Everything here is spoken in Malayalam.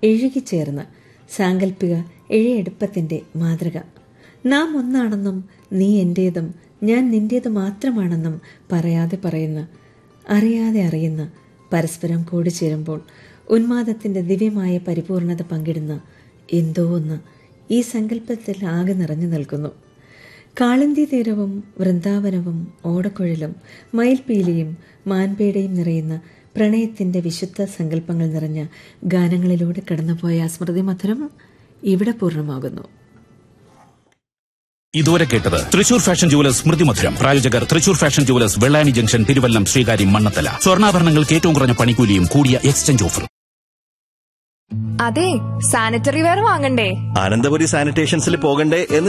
എഴുകിച്ചേർന്ന സാങ്കല്പിക എഴയെടുപ്പത്തിന്റെ മാതൃക നാം ഒന്നാണെന്നും നീ എന്റേതും ഞാൻ നിന്റേത് മാത്രമാണെന്നും പറയാതെ പറയുന്ന അറിയാതെ അറിയുന്ന പരസ്പരം കൂടിച്ചേരുമ്പോൾ ഉന്മാദത്തിന്റെ ദിവ്യമായ പരിപൂർണത പങ്കിടുന്ന എന്തോ ഒന്ന് ഈ സങ്കല്പത്തിൽ ആകെ നിറഞ്ഞു നിൽക്കുന്നു കാളിന്തി തീരവും വൃന്ദാവനവും ഓടക്കുഴലും മയിൽപീലിയും മാൻപേടയും നിറയുന്ന പ്രണയത്തിന്റെ വിശുദ്ധ സങ്കല്പങ്ങൾ നിറഞ്ഞ ഗാനങ്ങളിലൂടെ കടന്നുപോയ സ്മൃതി മധുരം ഇവിടെ പൂർണ്ണമാകുന്നു ഇതുവരെ കേട്ടത് തൃശൂർ ഫാഷൻ ജുവലേഴ്സ് സ്മൃതി മധുരം പ്രായോജകർ Thrissur fashion jewellers Vellani junction Thiruvallam Sreekaryam Mannathala സ്വർണ്ണാഭരണങ്ങൾക്ക് ഏറ്റവും കുറഞ്ഞ പണിക്കൂലിയും കൂടിയ എക്സ്ചേഞ്ച് ഓഫറും അതെ സാനിറ്ററി വെയർ വാങ്ങണ്ടേ അനന്തപുരി സാനിറ്റേഷൻസിൽ പോകണ്ടേ എന്ന്